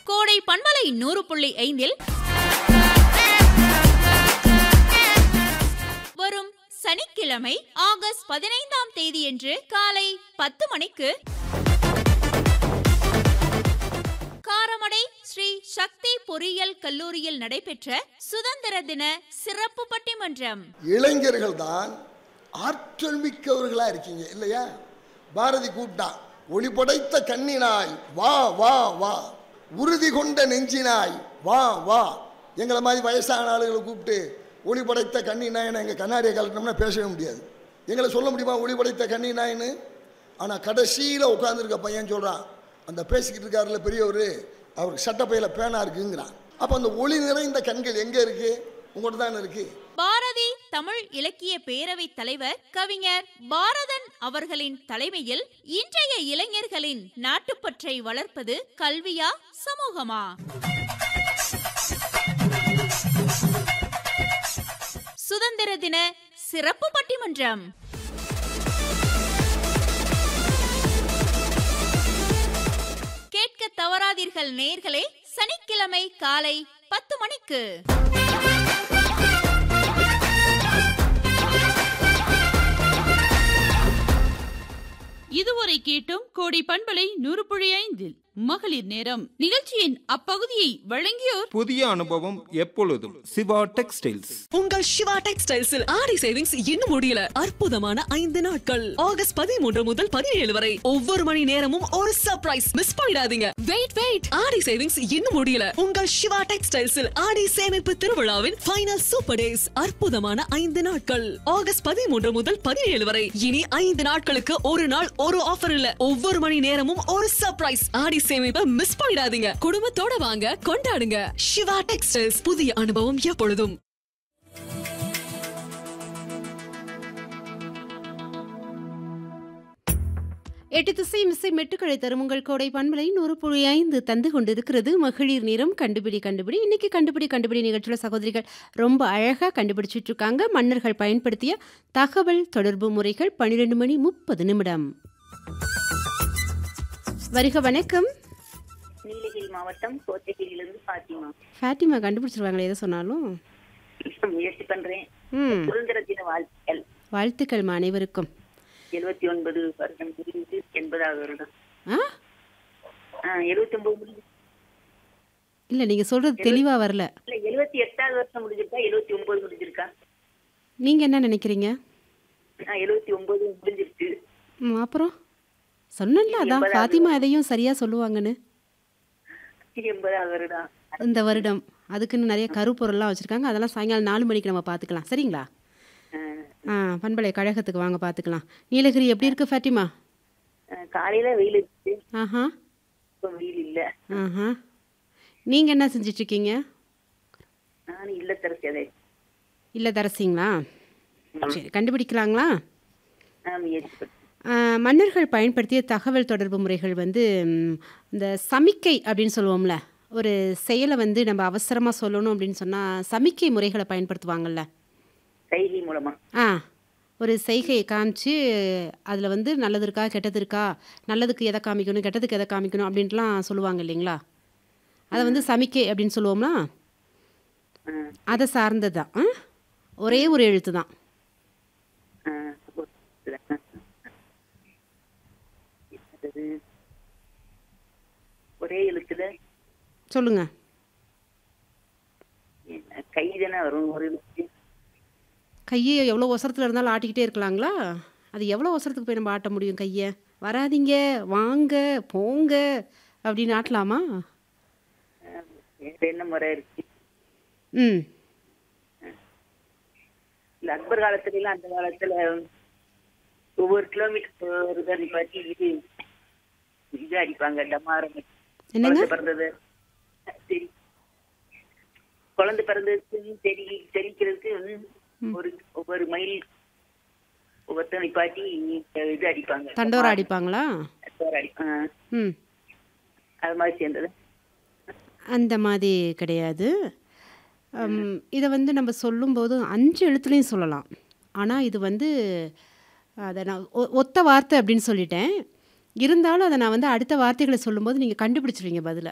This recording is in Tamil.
கோடை பண்பலை நூறு புள்ளி ஐந்தில் வரும் சனிக்கிழமை ஆகஸ்ட் பதினைந்தாம் தேதியன்று காலை பத்து மணிக்கு காரமடை ஸ்ரீ சக்தி பொறியியல் கல்லூரியில் நடைபெற்ற சுதந்திர தின சிறப்பு பட்டிமன்றம் இளைஞர்கள் தான் ஆற்றல் மிக்கவர்களா இருக்கீங்க இல்லையா பாரதி கூப்பிட்டான் ஒளி படைத்த கண்ணினாய் வா வா வா உறுதி கொண்ட நெஞ்சினாய் வா வா எங்களை மாதிரி வயசான ஆளுகளை கூப்பிட்டு ஒளி படைத்த கண்ணினாயின்னு எங்கள் கண்ணாடியை கலட்டினோம்னா பேசவே முடியாது எங்களை சொல்ல முடியுமா ஒளி படைத்த கண்ணினாயின்னு ஆனால் கடைசியில் உட்காந்துருக்க பையன் சொல்கிறான் அந்த பேசிக்கிட்டு இருக்காருல பெரியவர் அவருக்கு சட்டப்பையில் பேனா இருக்குங்கிறான் அப்போ அந்த ஒளி நிறைந்த கண்கள் எங்கே இருக்கு உங்கள்கிட்ட தானே இருக்கு பாரதி தமிழ் இலக்கிய பேரவை தலைவர் கவிஞர் பாரதன் அவர்களின் தலைமையில் இன்றைய இளைஞர்களின் நாட்டுப்பற்றை வளர்ப்பது கல்வியா சமூகமா சுதந்திர தின சிறப்பு பட்டிமன்றம் கேட்க தவறாதீர்கள் நேர்களே சனிக்கிழமை காலை பத்து மணிக்கு இதுவரை கேட்டோம் கோடை பண்பலை நூறு புள்ளி ஐந்தில் மகளிர் நேரம் நிகழ்ச்சியின் அப்பகுதியை வழங்கியோர் புதிய அனுபவம் எப்பொழுதும் சிவா டெக்ஸ்டைல்ஸ் உங்கள் சிவா டெக்ஸ்டைல்ஸில் ஆடி சேவிங்ஸ் இன்னும் முடியல அற்புதமான ஐந்து நாட்கள் ஆகஸ்ட் பதிமூன்று முதல் பதினேழு வரை ஒவ்வொரு மணி நேரமும் ஒரு சர்ப்ரைஸ் மிஸ் பண்ணிடாதீங்க வெயிட் வெயிட் ஆடி சேவிங்ஸ் இன்னும் முடியல உங்கள் சிவா டெக்ஸ்டைல்ஸில் ஆடி சேமிப்பு திருவிழாவின் ஃபைனல் சூப்பர் டேஸ் அற்புதமான ஐந்து நாட்கள் ஆகஸ்ட் பதிமூன்று முதல் பதினேழு வரை இனி ஐந்து நாட்களுக்கு ஒரு நாள் ஒரு ஆஃபர் இல்ல ஒவ்வொரு மணி நேரமும் ஒரு சர்ப்ரைஸ் ஆடி சேமிப்பை மிஸ் பண்ணிடாதீங்க குடும்பத்தோட வாங்க கொண்டாடுங்க சிவா டெக்ஸ்டைல்ஸ் புதிய அனுபவம் எப்பொழுதும் எட்டு திசை மிசை மெட்டுக்களை தரும் உங்கள் கோடை பண்பலை நூறு புள்ளி ஐந்து தந்து கொண்டிருக்கிறது மகளிர் நிறம் கண்டுபிடி கண்டுபிடி இன்னைக்கு கண்டுபிடி கண்டுபிடி நிகழ்ச்சியில் சகோதரிகள் ரொம்ப அழகாக கண்டுபிடிச்சிட்டு இருக்காங்க மன்னர்கள் பயன்படுத்திய தகவல் தொடர்பு முறைகள் பன்னிரெண்டு மணி முப்பது நிமிடம் வருக வணக்கம் நீலகிரி மாவட்டம் கோத்தகிரியிலிருந்து பாத்திமா ஃபேட்டிமா கண்டுபிடிச்சிருவாங்களே எதை சொன்னாலும் முயற்சி பண்றேன் ம் சுதந்திர தின வாழ்த்துக்கள் வாழ்த்துக்கள்மா அனைவருக்கும் எழுபத்தி ஒன்பது வருடம் முடிந்து எண்பதாவது வருடம் ஆ எழுபத்தி ஒன்பது முடிஞ்சு இல்லை நீங்கள் சொல்கிறது தெளிவாக வரல இல்ல எழுபத்தி எட்டாவது வருஷம் முடிஞ்சிருக்கா எழுபத்தி ஒன்பது முடிஞ்சிருக்கா நீங்கள் என்ன நினைக்கிறீங்க எழுபத்தி ஒன்பது முடிஞ்சிருச்சு ம், அப்புறம் சொன்னேன்ல அதான் எண்பதாவது ஃபாத்திமா எதையும் சரியாக சொல்லுவாங்கன்னு எண்பதாவது வருடம் இந்த வருடம் அதுக்குன்னு நிறைய கருப்பொருள்லாம் வச்சுருக்காங்க அதெல்லாம் சாயங்காலம் நாலு மணிக்கு நம்ம பார்த்துக்கலாம் சரிங்களா அஹ், ஆ பண்பலை கழகத்துக்கு வாங்க பார்த்துக்கலாம் நீலகிரி எப்படி இருக்கு ஃபாத்திமா அஹ், காலையில வெயில் இருக்கு ஆஹா இப்ப வெயில் இல்ல ஆஹா நீங்கள் என்ன செஞ்சிட்ருக்கீங்க நான் இல்லத்தரசி அதை இல்லை தரசிங்களா சரி கண்டுபிடிக்கலாங்களா நான் முயற்சி பண்ணேன் ஆ, மன்னர்கள் பயன்படுத்திய தகவல் தொடர்பு முறைகள் வந்து ம், இந்த சமிக்கை அப்படின்னு சொல்லுவோம்ல ஒரு செயலை வந்து நம்ம அவசரமாக சொல்லணும் அப்படின்னு சொன்னால் சமிக்கை முறைகளை பயன்படுத்துவாங்கல்ல கைகை மூலமா ஆ ஒரு செய்கையை காமிச்சு அதில் வந்து நல்லது இருக்கா கெட்டது இருக்கா நல்லதுக்கு எதை காமிக்கணும் கெட்டதுக்கு எதை காமிக்கணும் அப்படின்ட்டுலாம் சொல்லுவாங்க இல்லைங்களா அதை வந்து சமிக்கை அப்படின்னு சொல்லுவோம்னா அஹ், அதை சார்ந்தது தான் ஆ? ஒரே ஒரு எழுத்து தான் அஹ், என்னது? ஒரே எழுத்துல சொல்லுங்கள் என்ன, கை தானே வரும் ஒரு எழுத்து கையை எவ்வளோ ஒசரத்தில் இருந்தாலும் ஆட்டிக்கிட்டே இருக்கலாங்களா அது எவ்வளோ ஒசரத்துக்கு போய் நம்ம ஆட்ட முடியும் கையை வராதீங்க வாங்க போங்க அப்படின்னு ஆட்டலாமா வேற என்ன முறை இருக்கு ம் இல்ல அக்பர் காலத்துல எல்லாம் அந்த காலத்துல ஒவ்வொரு கிலோமீட்டர் ஒரு தண்ணி பத்தி இது இது அடிப்பாங்க டமாரம் என்னங்க? குழந்தை பிறந்தது சரி குழந்தை பிறந்ததுக்கு தெரி தெரிக்கிறதுக்கு ம், ஒரு ஒவ்வொரு மைல் ஒவ்வொருத்தர் நிப்பாட்டி இது அடிப்பாங்க தண்டோரா அடிப்பாங்களா தண்டோரா அடி ஆ, ம் அது மாதிரி சேர்ந்தது அந்த மாதிரி கிடையாது அம், இதை வந்து நம்ம சொல்லும்போது அஞ்சு எழுத்துலையும் சொல்லலாம் ஆனால் இது வந்து அதை நான் ஒ- ஒத்த வார்த்தை அப்படின்னு சொல்லிட்டேன் இருந்தாலும் அதை நான் வந்து அடுத்த வார்த்தைகளை சொல்லும்போது நீங்கள் கண்டுபிடிச்சிருவீங்க பதிலை